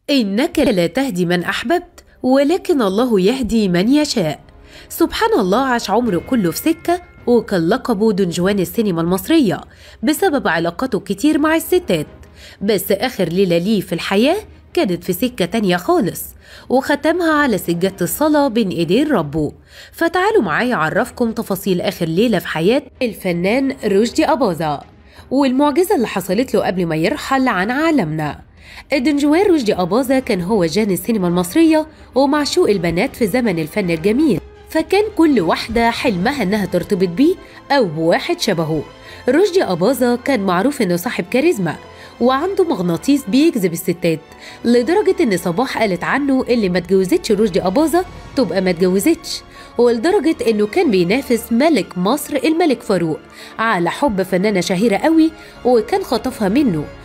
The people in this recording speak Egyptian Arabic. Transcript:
إنك لا تهدي من أحببت ولكن الله يهدي من يشاء سبحان الله عاش عمره كله في سكة وكان لقبه دنجوان السينما المصرية بسبب علاقاته الكتير مع الستات بس آخر ليلة ليه في الحياة كانت في سكة تانية خالص وختمها على سجادة الصلاة بين إيدين ربه فتعالوا معايا أعرفكم تفاصيل آخر ليلة في حياة الفنان رشدي أباظة والمعجزة اللي حصلت له قبل ما يرحل عن عالمنا الدنجوان رشدي أباظة كان هو جان السينما المصرية ومعشوق البنات في زمن الفن الجميل فكان كل واحدة حلمها إنها ترتبط بيه أو بواحد شبهه رشدي أباظة كان معروف إنه صاحب كاريزما وعنده مغناطيس بيجذب الستات لدرجة إن صباح قالت عنه اللي ما اتجوزتش رشدي أباظة تبقى ما اتجوزتش ولدرجة إنه كان بينافس ملك مصر الملك فاروق على حب فنانة شهيرة قوي وكان خطفها منه